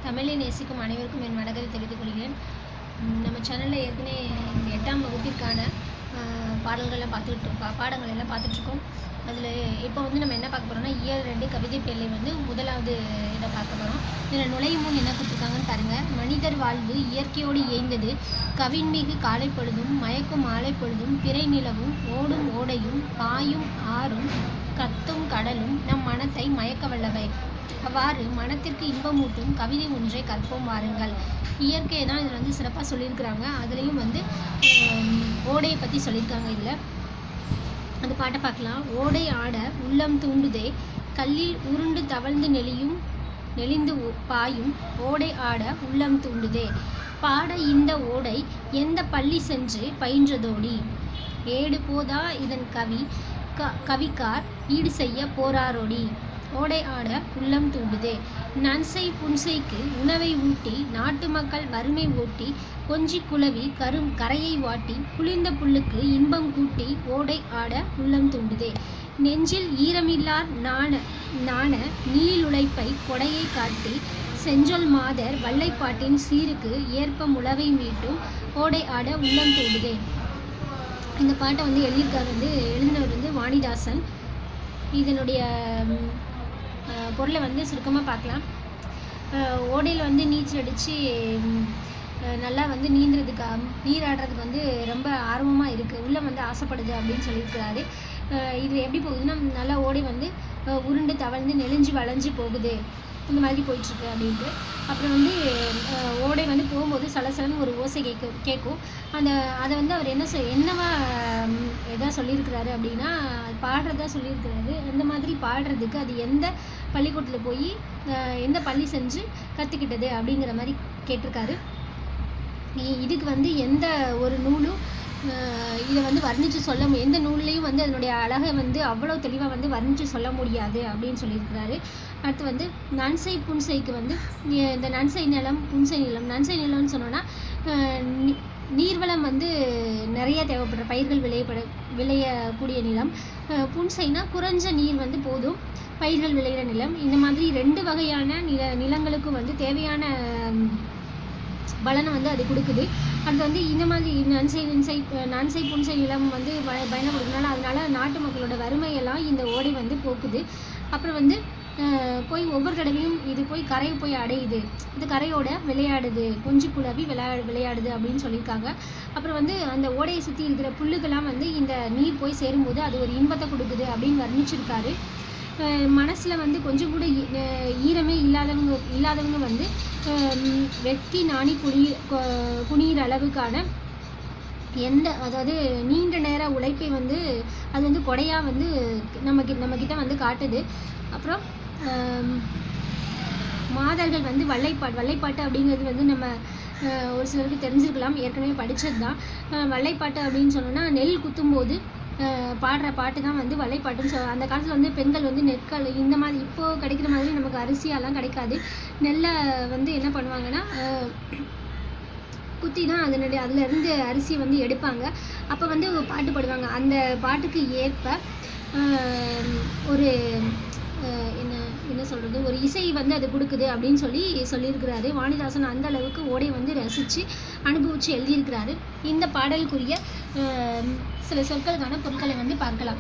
தமிழை நேசிக்கும் அனைவருக்கும் என் வணக்கத்தை தெரிவித்துக் கொள்கிறேன் உம் நம்ம சேனலில் ஏற்கனவே இந்த எட்டாம் வகுப்பிற்கான ஆஹ், பாடல்கள்லாம் பார்த்துட்டு பா பாடங்கள் எல்லாம் பார்த்துட்ருக்கோம் அதில் இப்போ வந்து நம்ம என்ன பார்க்க போகிறோம்னா இயல் ரெண்டு கவிதை பேழை வந்து முதலாவது இதை பார்க்க போகிறோம் இதில் நுழையும் முன் என்ன கொடுத்துருக்காங்கன்னு பாருங்கள் மனிதர் வாழ்வு இயற்கையோடு இயைந்தது கவின்மிகு காலை பொழுதும் மயக்கும் மாலை பொழுதும் பிறை நிலவும் ஓடும் ஓடையும் பாயும் ஆறும் கத்தும் கடலும் நம் மனத்தை மயக்க வல்லவை அவ்வாறு மனத்திற்கு இன்பமூட்டும் கவிதை ஒன்றை கற்போம் வாருங்கள் இயற்கையை தான் இதில் வந்து சிறப்பாக சொல்லியிருக்கிறாங்க அதுலேயும் வந்து ஆம், ஓடையை பற்றி சொல்லியிருக்காங்க இதில் அந்த பாட்டை பார்க்கலாம் ஓடை ஆட உள்ளம் தூண்டுதே கல்லில் உருண்டு தவழ்ந்து நெளியும் நெளிந்து ஓ- பாயும் ஓடை ஆட உள்ளம் தூண்டுதே பாட இந்த ஓடை எந்த பள்ளி சென்று பயின்றதோடி ஏடு போதா இதன் கவி க கவிக்கார் ஈடு செய்ய போராரோடி ஓடை ஆட உள்ளம் தூண்டுதே நன்சை புன்சைக்கு உணவை ஊட்டி நாட்டு மக்கள் வறுமை ஓட்டி கொஞ்சி குளவி கரும் கரையை வாட்டி குளிர்ந்த புல்லுக்கு இன்பம் கூட்டி ஓடை ஆட உள்ளம் தூண்டுதே நெஞ்சில் ஈரமில்லார் நாண நாண நீளுழைப்பை கொடையை காட்டி செஞ்சொல் மாதர் வல்லைப்பாட்டின் சீருக்கு ஏற்ப முளவை மீட்டும் ஓடை ஆட உள்ளம் தூண்டுதே இந்த பாட்டை வந்து எழுதியிருக்கார் வந்து எழுதினவர் வந்து வாணிதாசன் இதனுடைய ம், அஹ், பொருளை வந்து சுருக்கமாக பார்க்கலாம் ஓடையில் வந்து நீச்சல் அடித்து நல்லா வந்து நீந்துறதுக்கு நீராடுறதுக்கு வந்து ரொம்ப ஆர்வமாக இருக்குது உள்ளே வந்து ஆசைப்படுது அப்படின்னு சொல்லியிருக்கிறாரு அஹ், இது எப்படி போகுதுன்னா நல்லா ஓடை வந்து அஹ், உருண்டு தவழ்ந்து நெளிஞ்சு வளைஞ்சு போகுது இந்த மாதிரி போயிட்டுருக்கு அப்படின்ட்டு அப்புறம் வந்து அஹ், ஓடை வந்து போகும்போது சலசலன்னு ஒரு ஓசை கேட்க கேட்கும் அந்த அதை வந்து அவர் என்ன சொல் என்னவா ம், எதா சொல்லியிருக்கிறாரு அப்படின்னா பாடுறதா சொல்லியிருக்கிறாரு அந்த மாதிரி பாடுறதுக்கு அது எந்த பள்ளிக்கூடத்தில் போய் அஹ், எந்த பள்ளி செஞ்சு கற்றுக்கிட்டது அப்படிங்கிற மாதிரி கேட்டிருக்காரு இ- இதுக்கு வந்து எந்த ஒரு நூலும் அஹ், இதை வந்து வர்ணித்து சொல்ல மு- எந்த நூல்லையும் வந்து அதனுடைய அழகை வந்து அவ்வளோ தெளிவாக வந்து வர்ணித்து சொல்ல முடியாது அப்படின்னு சொல்லியிருக்கிறாரு அடுத்து வந்து நன்சை புன்சைக்கு வந்து இ- இந்த நன்சை நிலம் புன்சை நிலம் நன்சை நிலம்னு சொன்னோன்னா அஹ், நீ- நீர்வளம் வந்து நிறைய தேவைப்படுற பயிர்கள் விளையப்பட விளையக்கூடிய நிலம் அஹ், புன்சைனா குறைஞ்ச நீர் வந்து போதும் பயிர்கள் விளையிற நிலம் இந்த மாதிரி ரெண்டு வகையான நில நிலங்களுக்கும் வந்து தேவையான உம், பலனை வந்து அது கொடுக்குது அது வந்து இந்த மாதிரி நன்சை நன்சை நன்சை புன்சை நிலம் வந்து ப பயணப்படுறதுனால அதனால நாட்டு மக்களோட வறுமையெல்லாம் இந்த ஓடை வந்து போக்குது அப்புறம் வந்து அஹ், போய் ஒவ்வொரு தடவையும் இது போய் கரையை போய் அடையுது இது கரையோட விளையாடுது கொஞ்சி குழவி விளையா விளையாடுது அப்படின்னு சொல்லியிருக்காங்க அப்புறம் வந்து அந்த ஓடையை சுற்றி இருக்கிற புல்லுக்கெல்லாம் வந்து இந்த நீர் போய் சேரும்போது அது ஒரு இன்பத்தை கொடுக்குது அப்படின்னு வர்ணிச்சிருக்காரு அஹ் மனசுல வந்து கொஞ்சம் கூட ஈ- அஹ் ஈரமே இல்லாதவங்க இல்லாதவங்க வந்து ஹம், வெட்கி நாணி குனி கொ- குனியிற அளவுக்கான எந்த அதாவது நீண்ட நேர உழைப்பை வந்து அது வந்து கொடையா வந்து நம்ம கி நம்ம கிட்ட வந்து காட்டுது அப்புறம் ஹம், மாதர்கள் வந்து வல்லைப்பாட்டு வல்லைப்பாட்டு அப்படிங்கிறது வந்து நம்ம அஹ், ஒரு சிலருக்கு தெரிஞ்சிருக்கலாம் ஏற்கனவே படித்தது தான் வல்லைப்பாட்டு அப்படின்னு சொன்னோன்னா நெல் குத்தும்போது அஹ், பாடுற பாட்டு தான் வந்து வல்லைப்பாட்டுன்னு சொல்லுவாங்க அந்த காலத்தில் வந்து பெண்கள் வந்து நெற்கள் இந்த மாதிரி இப்போ கிடைக்கிற மாதிரி நமக்கு அரிசியெல்லாம் கிடைக்காது நெல்லை வந்து என்ன பண்ணுவாங்கன்னா அஹ், குத்தி தான் அதனுடைய அதுலேருந்து அரிசியை வந்து எடுப்பாங்க அப்போ வந்து ஒரு பாட்டு பாடுவாங்க அந்த பாட்டுக்கு ஏற்ப ஆஹ், ஒரு ஆஹ், என்ன என்ன சொல்கிறது ஒரு இசை வந்து அது கொடுக்குது அப்படின்னு சொல்லி சொல்லியிருக்கிறாரு வாணிதாசன் அந்த அளவுக்கு ஓடை வந்து ரசித்து அனுபவித்து எழுதியிருக்கிறாரு இந்த பாடலுக்குரிய ஆஹ், சில சொற்களுக்கான பொருட்களை வந்து பார்க்கலாம்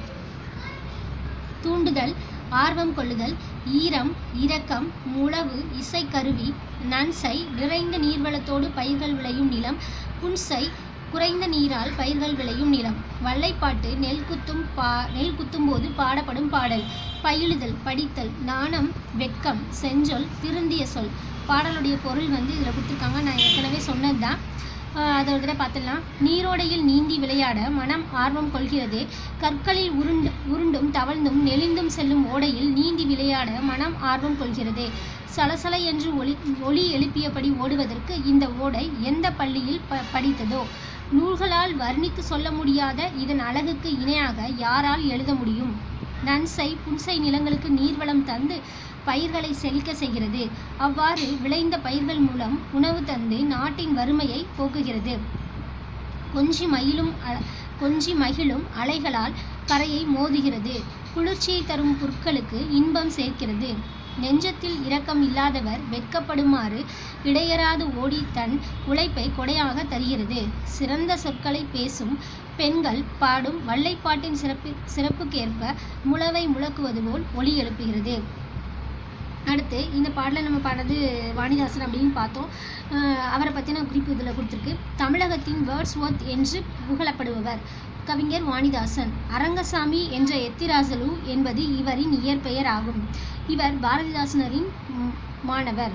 தூண்டுதல் ஆர்வம் கொள்ளுதல் ஈரம் இரக்கம் முழவு இசைக்கருவி நன்சை நிறைந்த நீர்வளத்தோடு பயிர்கள் விளையும் நிலம் புன்சை குறைந்த நீரால் பயிர்கள் விளையும் நிலம் வல்லைப்பாட்டு நெல் குத்தும் பா நெல் குத்தும்போது பாடப்படும் பாடல் பயிலுதல் படித்தல் நாணம் வெட்கம் செஞ்சொல் திருந்திய சொல் பாடலுடைய பொருள் வந்து இதில் கொடுத்துருக்காங்க நான் ஏற்கனவே சொன்னது தான் அதை ஒரு தடவை பார்த்துடலாம் நீரோடையில் நீந்தி விளையாட மனம் ஆர்வம் கொள்கிறது கற்களில் உருண்டு உருண்டும் தவழ்ந்தும் நெளிந்தும் செல்லும் ஓடையில் நீந்தி விளையாட மனம் ஆர்வம் கொள்கிறது சலசல என்று ஒளி ஒளி எழுப்பியபடி ஓடுவதற்கு இந்த ஓடை எந்த பள்ளியில் ப படித்ததோ நூல்களால் வர்ணித்து சொல்ல முடியாத இதன் அழகுக்கு இணையாக யாரால் எழுத முடியும் நன்சை புன்சை நிலங்களுக்கு நீர்வளம் தந்து பயிர்களை செழிக்க செய்கிறது அவ்வாறு விளைந்த பயிர்கள் மூலம் உணவு தந்து நாட்டின் வறுமையை போக்குகிறது கொஞ்சி மயிலும் அ- கொஞ்சி மகிழும் அலைகளால் கரையை மோதுகிறது குளிர்ச்சியை தரும் புற்களுக்கு இன்பம் சேர்க்கிறது நெஞ்சத்தில் இரக்கம் இல்லாதவர் வெட்கப்படுமாறு இடையராது ஓடி தன் உழைப்பை கொடையாக தருகிறது சிறந்த சொற்களை பேசும் பெண்கள் பாடும் வள்ளைப்பாட்டின் சிறப்பு சிறப்புக்கேற்ப முழவை முழக்குவது போல் ஒலி எழுப்புகிறது அடுத்து இந்த பாடலை நம்ம பாடுறது வாணிதாசன் அப்படின்னு பார்த்தோம் அஹ் அவரை பற்றின குறிப்பு இதில் கொடுத்துருக்கு தமிழகத்தின் வேர்ட்ஸ்வொர்த் என்று புகழப்படுபவர் கவிஞர் வாணிதாசன் அரங்கசாமி என்ற எத்திராசலு என்பது இவரின் இயற்பெயர் ஆகும் இவர் பாரதிதாசனரின் ம், மாணவர்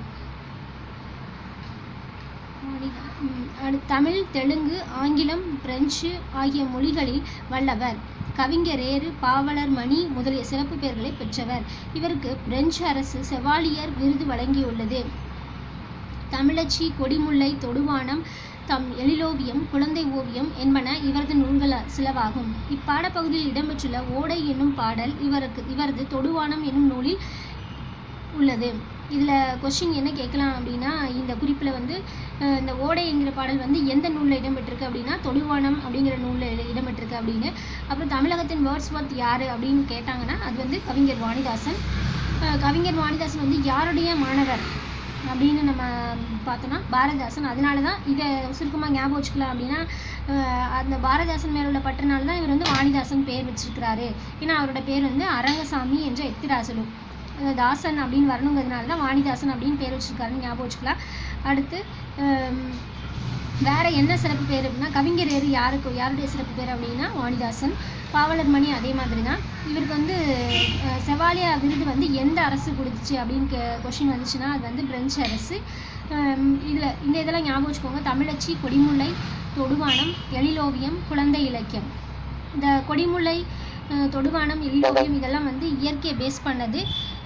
வாணிதா- ம், அடு- தமிழ் தெலுங்கு ஆங்கிலம் பிரெஞ்சு ஆகிய மொழிகளில் வல்லவர் கவிஞரேறு பாவலர் மணி முதலிய சிறப்பு பெயர்களை பெற்றவர் இவருக்கு பிரெஞ்சு அரசு செவாலியர் விருது வழங்கியுள்ளது தமிழச்சி கொடிமுல்லை தொடுவானம் தம் எழிலோவியம் குழந்தை ஓவியம் என்பன இவரது நூல்கள் சிலவாகும் இப்பாடப்பகுதியில் இடம்பெற்றுள்ள ஓடை என்னும் பாடல் இவருக்கு இவரது தொடுவானம் என்னும் நூலில் உள்ளது இதில் கொஸ்டின் என்ன கேட்கலாம் அப்படின்னா இந்த குறிப்பில் வந்து அஹ், இந்த ஓடை என்கிற பாடல் வந்து எந்த நூலில் இடம்பெற்றிருக்கு அப்படின்னா தொடுவானம் அப்படிங்கிற நூலில் இடம்பெற்றிருக்கு அப்படின்னு அப்புறம் தமிழகத்தின் வேர்ட்ஸ்வொர்த் யார் அப்படின்னு கேட்டாங்கன்னா அது வந்து கவிஞர் வாணிதாசன் அஹ், கவிஞர் வாணிதாசன் வந்து யாருடைய மாணவர் அப்படின்னு நம்ம பார்த்தோன்னா பாரதிதாசன் அதனால தான் இதை சுருக்கமாக ஞாபகம் வச்சுக்கலாம் அப்படின்னா அஹ், அந்த பாரதிதாசன் மேல உள்ள பற்றுனால தான் இவர் வந்து வாணிதாசன் பேர் வச்சிருக்கிறாரு ஏன்னா அவரோட பேர் வந்து அரங்கசாமி என்ற எத்திராசலு அந்த தாசன் அப்படின்னு வரணுங்கிறதுனால தான் வாணிதாசன் அப்படின்னு பேர் வச்சிருக்காருன்னு ஞாபகம் வச்சுக்கலாம் அடுத்து ஹம், வேற என்ன சிறப்பு பேர் அப்படின்னா கவிஞர் ஏறு யாருக்கு யாருடைய சிறப்பு பேர் அப்படின்னா வாணிதாசன் பாவலர் மணி அதே மாதிரி தான் இவருக்கு வந்து அஹ், செவாலியா விருது வந்து எந்த அரசு கொடுத்துச்சு அப்படின்னு கொஷின் வந்துச்சுன்னா அது வந்து பிரெஞ்சு அரசு இதில் இந்த இதெல்லாம் ஞாபகம் வச்சுக்கோங்க தமிழச்சி கொடிமுல்லை தொடுவானம் எழிலோவியம் குழந்தை இலக்கியம் இந்த கொடிமுல்லை அஹ், தொடுவானம் எழிலோவியம் இதெல்லாம் வந்து இயற்கையை பேஸ் பண்ணது